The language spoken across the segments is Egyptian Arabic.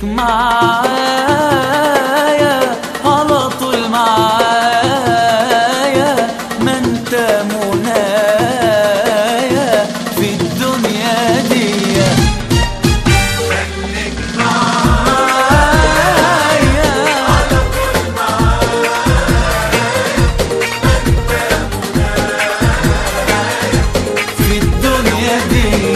معايا على طول معايا ما انت منايا في الدنيا دي في الدنيا دي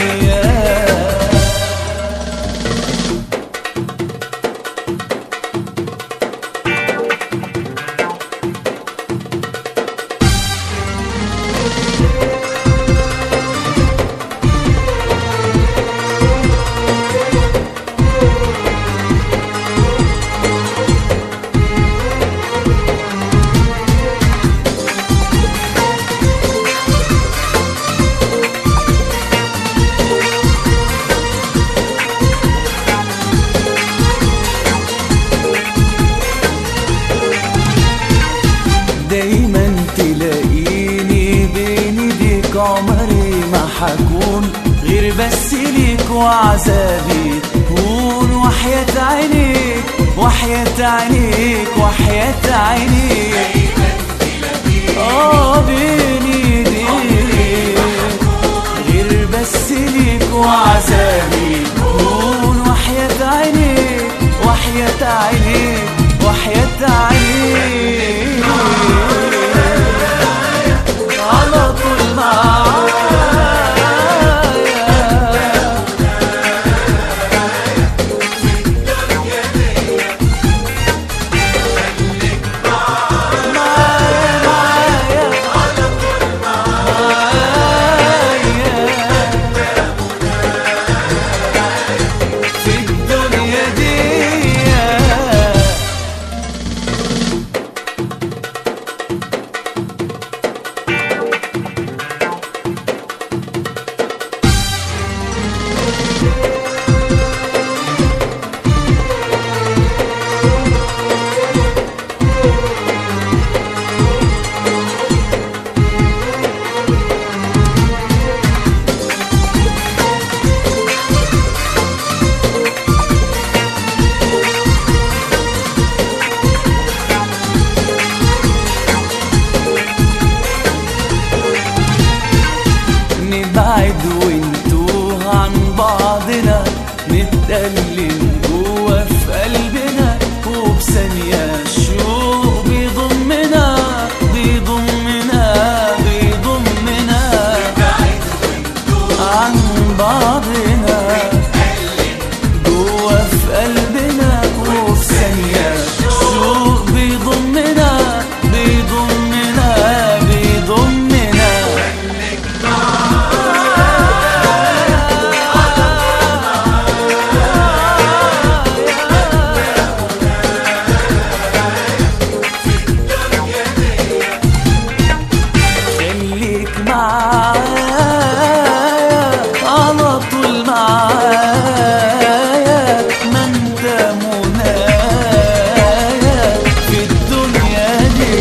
دايما تلاقيني بين ايديك عمري ما حكون غير بس ليك وعذابي هون وحياة عينيك وحياة عينيك وحياة عينيك اه بين ايديك غير بس ليك وعذابي هون وحياة عينيك وحياة عينيك وحياة عينيك على طول معايا معايا معايا معايا في الدنيا دي نبعد ونتوه عن بعضنا نتألم جوا في قلبنا وبثانية الشوق بيضمنا بيضمنا بيضمنا عن بعضنا جوا في قلبنا وفي ثانية الشوق بيضمنا بيضمنا بيضمنا خليك معايا على طول معايا ما انت منايا في الدنيا دي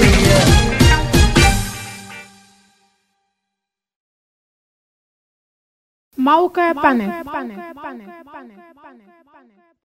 موقع بانل